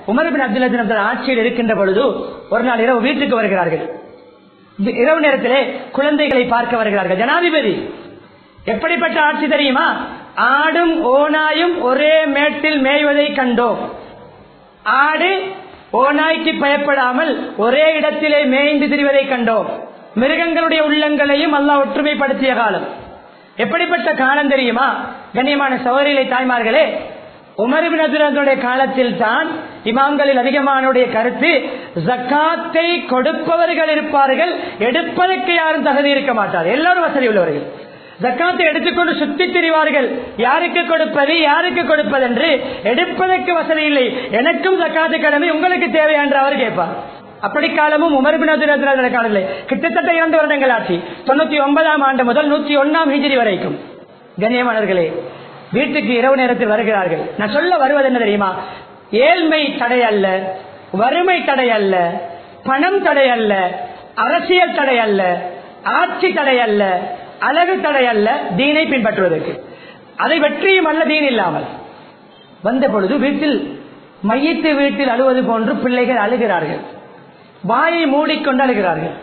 Umar பின் அப்துல் அஜீஸ் அவர்கள் ஆட்சியில் இருக்கின்ற பொழுது ஒரு நாள் இரவு வீட்டுக்கு வருகிறார்கள் வி- இரவு நேரத்திலே குழந்தைகளை பார்க்க வருகிறார்கள் ஜனாதிபதி எப்படிப்பட்ட ஆட்சி தெரியுமா ஆடும் ஓனாயும் ஒரே மேட்டில் மேய்வதை கண்டோம் ஆடு ஓநாய்க்கு பயப்படாமல் ஒரே இடத்திலே மேய்ந்து திரிவதை கண்டோம் மிருகங்களுடைய உள்ளங்களையும் அல்லாஹ் ஒற்றுமைப்படுத்திய காலம் எப்படிப்பட்ட காலம் தெரியுமா கண்ணியமான சௌரிலை தாய்மார்களே உமர்பினுடைய காலத்தில் தான் இமாம்களில் அதிகமானுடைய கருத்து ஜக்காத்தை கொடுப்பவர்கள் இருப்பார்கள் எடுப்பதற்கு யாரும் தகுதி இருக்க மாட்டார் எல்லாரும் வசதி உள்ளவர்கள் ஜக்காத்தை எடுத்துக்கொண்டு சுத்தி திரிவார்கள் யாருக்கு கொடுப்பது யாருக்கு கொடுப்பது என்று எடுப்பதற்கு வசதி இல்லை எனக்கும் ஜக்காத்து கடமை உங்களுக்கு தேவை என்று அவர் கேட்பார் அப்படி காலமும் உமர் பின் அப்துல் அஜீஸ் காலம் இல்லை கிட்டத்தட்ட இரண்டு வருடங்கள் ஆட்சி தொண்ணூத்தி ஒன்பதாம் ஆண்டு முதல் நூத்தி ஒன்னாம் ஹிஜிரி வரைக்கும் கண்ணியமானவர்களே வீட்டுக்கு இரவு நேரத்தில் வருகிறார்கள் நான் சொல்ல வருவது என்ன தெரியுமா ஏழ்மை தடை அல்ல வறுமை தடை அல்ல பணம் தடை அல்ல அரசியல் தடை அல்ல ஆட்சி தடை அல்ல அழகு தடை அல்ல தீனை பின்பற்றுவதற்கு அதை வெற்றியும் அல்ல தீன் இல்லாமல் வந்த பொழுது வீட்டில் மையத்து வீட்டில் அழுவது போன்று பிள்ளைகள் அழுகிறார்கள் வாயை மூடிக்கொண்டு அழுகிறார்கள்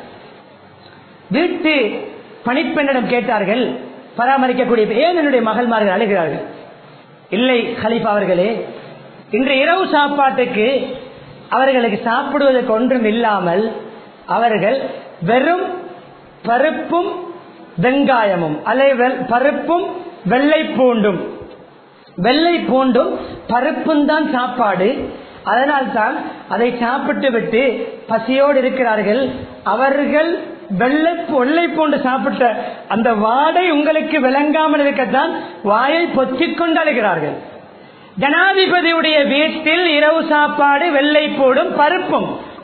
வீட்டு பணிப்பெண்ணிடம் கேட்டார்கள் பராமரிக்கக்கூடிய ஏன் என்னுடைய மகள்மார்கள் அழுகிறார்கள் இல்லை ஹலீஃபா அவர்களே இன்று இரவு சாப்பாட்டுக்கு அவர்களுக்கு சாப்பிடுவதற்கு ஒன்றும் இல்லாமல் அவர்கள் வெறும் பருப்பும் வெங்காயமும் அல்லது பருப்பும் வெள்ளை பூண்டும் வெள்ளை பூண்டும் பருப்பும் தான் சாப்பாடு அதனால்தான் அதை சாப்பிட்டு விட்டு பசியோடு இருக்கிறார்கள் அவர்கள் வெள்ளை வெள்ளை பூண்டு சாப்பிட்ட அந்த வாடை உங்களுக்கு விளங்காமல் இருக்கத்தான் வாயை பொத்திக் கொண்டு அழுகிறார்கள் ஜனாதிபதியுடைய வீட்டில் இரவு சாப்பாடு வெள்ளை பூடும் பருப்பும்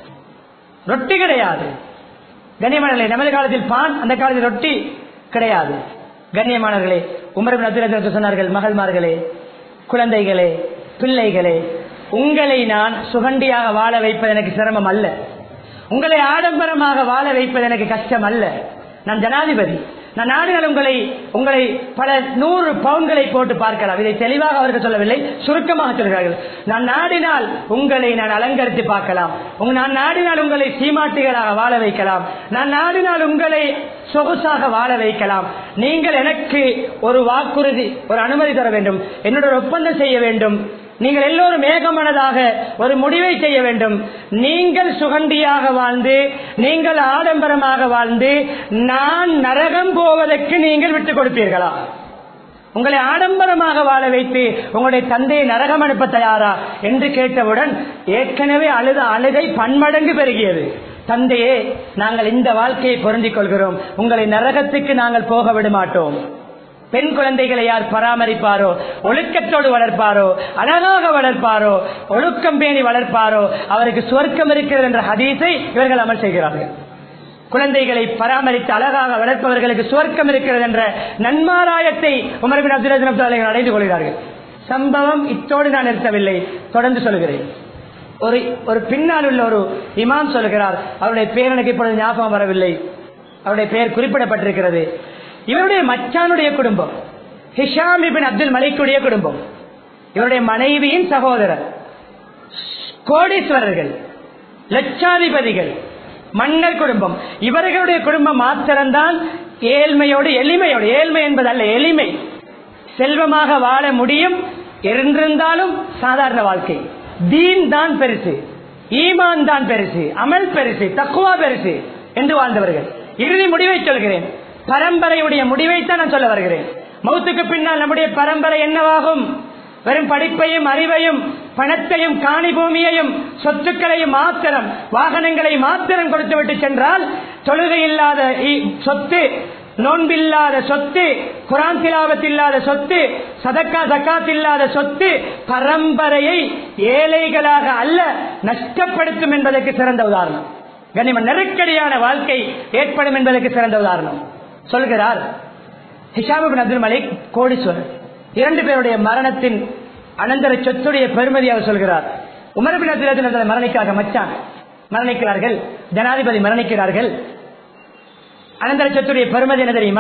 ரொட்டி கிடையாது கண்ணியமானவர்களே நமது காலத்தில் பான் அந்த காலத்தில் ரொட்டி கிடையாது கண்ணியமானவர்களே உமரம் அப்துல் சொன்னார்கள் மகள்மார்களே குழந்தைகளே பிள்ளைகளே உங்களை நான் சுகண்டியாக வாழ வைப்பது எனக்கு சிரமம் அல்ல உங்களை ஆடம்பரமாக வாழ வைப்பது எனக்கு கஷ்டம் அல்ல நான் ஜனாதிபதி நான் நாடுகள் உங்களை உங்களை பல நூறு பவுன்களை போட்டு பார்க்கலாம் இதை தெளிவாக அவர்கள் சொல்லவில்லை சுருக்கமாக சொல்கிறார்கள் நான் நாடினால் உங்களை நான் அலங்கரித்து பார்க்கலாம் உங்க- நான் நாடினால் உங்களை சீமாட்டிகளாக வாழ வைக்கலாம் நான் நாடினால் உங்களை சொகுசாக வாழ வைக்கலாம் நீங்கள் எனக்கு ஒரு வாக்குறுதி ஒரு அனுமதி தர வேண்டும் என்னோட ஒரு ஒப்பந்தம் செய்ய வேண்டும் நீங்கள் எல்லோரும் ஏகமனதாக ஒரு முடிவை செய்ய வேண்டும் நீங்கள் சுகண்டியாக வாழ்ந்து நீங்கள் ஆடம்பரமாக வாழ்ந்து நான் நரகம் போவதற்கு நீங்கள் விட்டுக் கொடுப்பீர்களா உங்களை ஆடம்பரமாக வாழ வைத்து உங்களுடைய தந்தையை நரகம் அனுப்ப தயாரா என்று கேட்டவுடன் ஏற்கனவே அழுத அழுகை பன்மடங்கு பெருகியது தந்தையே நாங்கள் இந்த வாழ்க்கையை பொருந்திக் கொள்கிறோம் உங்களை நரகத்துக்கு நாங்கள் போக விட மாட்டோம் பெண் குழந்தைகளை யார் பராமரிப்பாரோ ஒழுக்கத்தோடு வளர்ப்பாரோ அழகாக வளர்ப்பாரோ ஒழுக்கம் பேணி வளர்ப்பாரோ அவருக்கு சுவர்க்கம் இருக்கிறது என்ற ஹதீஸை இவர்கள் அமல் செய்கிறார்கள் குழந்தைகளை பராமரித்து அழகாக வளர்ப்பவர்களுக்கு சுவர்க்கம் இருக்கிறது என்ற நன்மாராயத்தை உமர்பின் அப்துல் அடைந்து கொள்கிறார்கள் சம்பவம் இத்தோடு நான் நிறுத்தவில்லை தொடர்ந்து சொல்கிறேன் ஒரு ஒரு பின்னால் உள்ள ஒரு இமாம் சொல்கிறார் அவருடைய பேர் எனக்கு இப்பொழுது ஞாபகம் வரவில்லை அவருடைய பெயர் குறிப்பிடப்பட்டிருக்கிறது இவருடைய மச்சானுடைய குடும்பம் ஹிஷாம் இபின் அப்துல் மலிக்குடைய குடும்பம் இவருடைய மனைவியின் சகோதரர் கோடீஸ்வரர்கள் லட்சாதிபதிகள் மன்னர் குடும்பம் இவர்களுடைய குடும்பம் மாத்திரம்தான் ஏழ்மையோடு எளிமையோடு ஏழ்மை என்பது அல்ல எளிமை செல்வமாக வாழ முடியும் இருந்திருந்தாலும் சாதாரண வாழ்க்கை தீன் தான் பெருசு ஈமான் தான் பெருசு அமல் பெருசு தக்குவா பெருசு என்று வாழ்ந்தவர்கள் இறுதி முடிவை சொல்கிறேன் பரம்பரையுடைய முடிவைத்தான் நான் சொல்ல வருகிறேன் மௌத்துக்கு பின்னால் நம்முடைய பரம்பரை என்னவாகும் வெறும் படிப்பையும் அறிவையும் பணத்தையும் காணி பூமியையும் சொத்துக்களையும் மாத்திரம் வாகனங்களை மாத்திரம் கொடுத்து விட்டு சென்றால் தொழுகை இல்லாத இ- சொத்து நோன்பில்லாத சொத்து குரான் திலாவத் இல்லாத சொத்து சதக்கா ஜக்காத் இல்லாத சொத்து பரம்பரையை ஏழைகளாக அல்ல நஷ்டப்படுத்தும் என்பதற்கு சிறந்த உதாரணம் கனிம நெருக்கடியான வாழ்க்கை ஏற்படும் என்பதற்கு சிறந்த உதாரணம் சொல்கிறார் ஹிஷாமிபின் அப்துல் மலிக் கோடீஸ்வரர் இரண்டு பேருடைய மரணத்தின் அனந்தர சொத்துடைய பெருமதி அவர் சொல்கிறார் உமரபின் அப்துல் மரணிக்காக மச்சான் மரணிக்கிறார்கள் ஜனாதிபதி மரணிக்கிறார்கள் அனந்தர சொத்துடைய பெருமதி என்ன தெரியுமா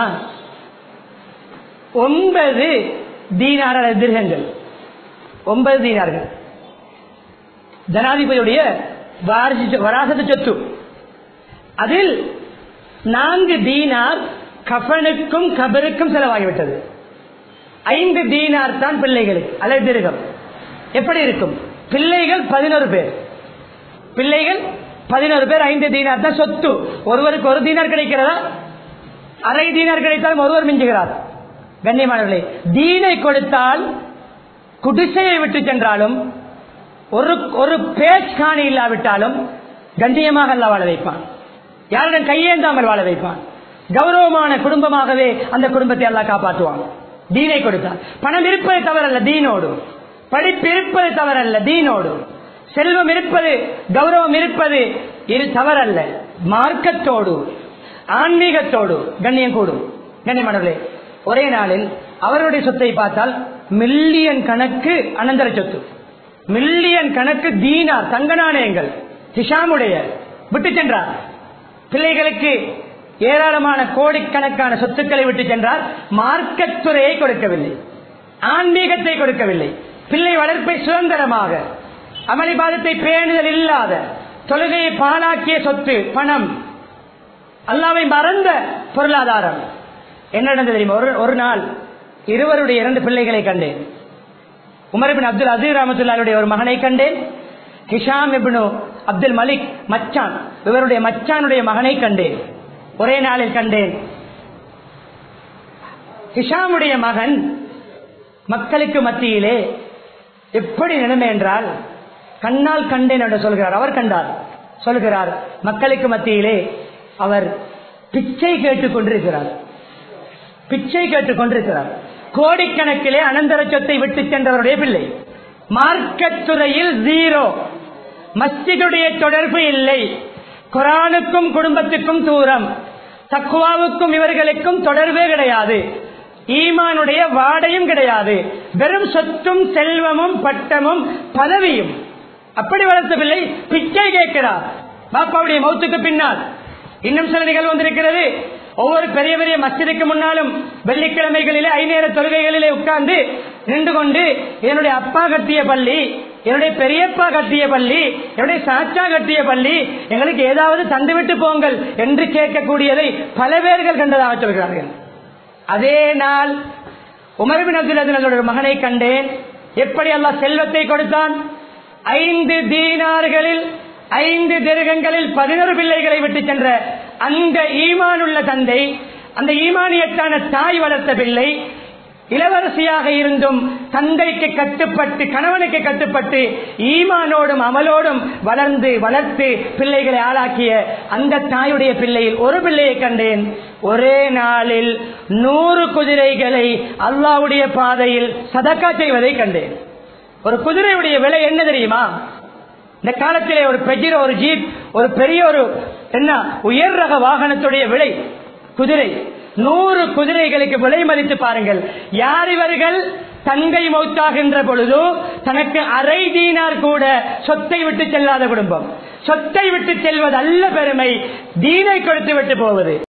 ஒன்பது தீனார திருகங்கள் ஒன்பது தீனார்கள் ஜனாதிபதியுடைய வாரிசு- வராசத்து சொத்து அதில் நான்கு தீனார் கஃபனுக்கும் கபருக்கும் செலவாகிவிட்டது ஐந்து தீனார் தான் பிள்ளைகளுக்கு அல்லது திருகம் எப்படி இருக்கும் பிள்ளைகள் பதினோரு பேர் பிள்ளைகள் பதினோரு பேர் ஐந்து தீனார் தான் சொத்து ஒருவருக்கு ஒரு தீனார் கிடைக்கிறதா அரை தீனார் கிடைத்தாலும் ஒருவர் மிஞ்சுகிறார் கண்ணியமானவர்களே தீனை கொடுத்தால் குடிசையை விட்டு சென்றாலும் ஒரு ஒரு பேச் காணி இல்லாவிட்டாலும் கண்ணியமாக அல்ல வாழ வைப்பான் யாரிடம் கையேந்தாமல் வாழ வைப்பான் கௌரவமான குடும்பமாகவே அந்த குடும்பத்தை எல்லாம் காப்பாற்றுவான் தீனை கொடுத்தால் பணம் இருப்பது தவறல்ல தீனோடு படிப்பு இருப்பது தவறல்ல தீனோடு செல்வம் இருப்பது கௌரவம் இருப்பது இது தவறல்ல மார்க்கத்தோடு ஆன்மீகத்தோடு கண்ணியம் கூடும் கண்ணியமானவர்களே ஒரே நாளில் அவருடைய சொத்தை பார்த்தால் மில்லியன் கணக்கு அனந்தர சொத்து மில்லியன் கணக்கு தீனார் தங்க நாணயங்கள் ஹிஷாமுடைய விட்டு சென்றார் பிள்ளைகளுக்கு ஏராளமான கோடிக்கணக்கான சொத்துக்களை விட்டு சென்றார் மார்க்கத்துறையை கொடுக்கவில்லை ஆன்மீகத்தை கொடுக்கவில்லை பிள்ளை வளர்ப்பை சுதந்திரமாக அமளிபாதத்தை பேணுதல் இல்லாத தொழுகையை பாலாக்கிய சொத்து பணம் அல்லாவை மறந்த பொருளாதாரம் என்ன நடந்தது தெரியுமா ஒரு ஒரு நாள் இருவருடைய இரண்டு பிள்ளைகளை கண்டேன் உமர் பின் அப்துல் அசீர் ரஹமத்துல்லாருடைய ஒரு மகனை கண்டேன் ஹிஷாம் இப்னு அப்துல் மலிக் மச்சான் இவருடைய மச்சானுடைய மகனை கண்டேன் ஒரே நாளில் கண்டேன் ஹிஷாமுடைய மகன் மக்களுக்கு மத்தியிலே எப்படி நிலைமை என்றால் கண்ணால் கண்டேன் என்று சொல்கிறார் அவர் கண்டார் சொல்கிறார் மக்களுக்கு மத்தியிலே அவர் பிச்சை கேட்டுக் கொண்டிருக்கிறார் பிச்சை கேட்டுக் கொண்டிருக்கிறார் கோடிக்கணக்கிலே அனந்தர சொத்தை விட்டு சென்றவருடைய பிள்ளை மார்க்கத்துறையில் ஜீரோ மஸ்ஜிதுடைய தொடர்பு இல்லை குரானுக்கும் குடும்பத்துக்கும் தூரம் தக்குவாவுக்கும் இவர்களுக்கும் தொடர்பே கிடையாது ஈமானுடைய வாடையும் கிடையாது வெறும் சொத்தும் செல்வமும் பட்டமும் பதவியும் அப்படி வளர்த்த பிள்ளை பிச்சை கேட்கிறார் பாப்பாவுடைய மௌத்துக்கு பின்னால் இன்னும் சில நிகழ்வு வந்திருக்கிறது ஒவ்வொரு பெரிய பெரிய மஸ்ஜிதுக்கு முன்னாலும் வெள்ளிக்கிழமைகளிலே ஐநேர தொழுகைகளிலே உட்கார்ந்து நின்று கொண்டு என்னுடைய அப்பா கட்டிய பள்ளி என்னுடைய பெரியப்பா கட்டிய பள்ளி என்னுடைய சாச்சா கட்டிய பள்ளி எங்களுக்கு ஏதாவது தந்துவிட்டு போங்கள் என்று கேட்கக்கூடியதை பல பேர்கள் கண்டதாக சொல்கிறார்கள் அதே நாள் உமர்பின் அப்துல் ஒரு மகனை கண்டேன் எப்படி அல்லாஹ் செல்வத்தை கொடுத்தான் ஐந்து தீனார்களில் ஐந்து திருகங்களில் பதினொரு பிள்ளைகளை விட்டு சென்ற அந்த ஈமானுள்ள தந்தை அந்த ஈமானியத்தான தாய் வளர்த்த பிள்ளை இளவரசியாக இருந்தும் தந்தைக்கு கட்டுப்பட்டு கணவனுக்கு கட்டுப்பட்டு ஈமானோடும் அமலோடும் வளர்ந்து வளர்த்து பிள்ளைகளை ஆளாக்கிய அந்த தாயுடைய பிள்ளையில் ஒரு பிள்ளையை கண்டேன் ஒரே நாளில் நூறு குதிரைகளை அல்லாவுடைய பாதையில் சதக்கா செய்வதை கண்டேன் ஒரு குதிரையுடைய விலை என்ன தெரியுமா இந்த காலத்திலே ஒரு பெஜிரோ ஒரு ஜீப் ஒரு பெரிய ஒரு என்ன உயர் ரக வாகனத்துடைய விலை குதிரை நூறு குதிரைகளுக்கு விலை மதித்து பாருங்கள் யார் இவர்கள் தங்கை மௌத்தாகின்ற பொழுது தனக்கு அரை தீனார் கூட சொத்தை விட்டு செல்லாத குடும்பம் சொத்தை விட்டு செல்வது அல்ல பெருமை தீனை கொடுத்து விட்டு போவது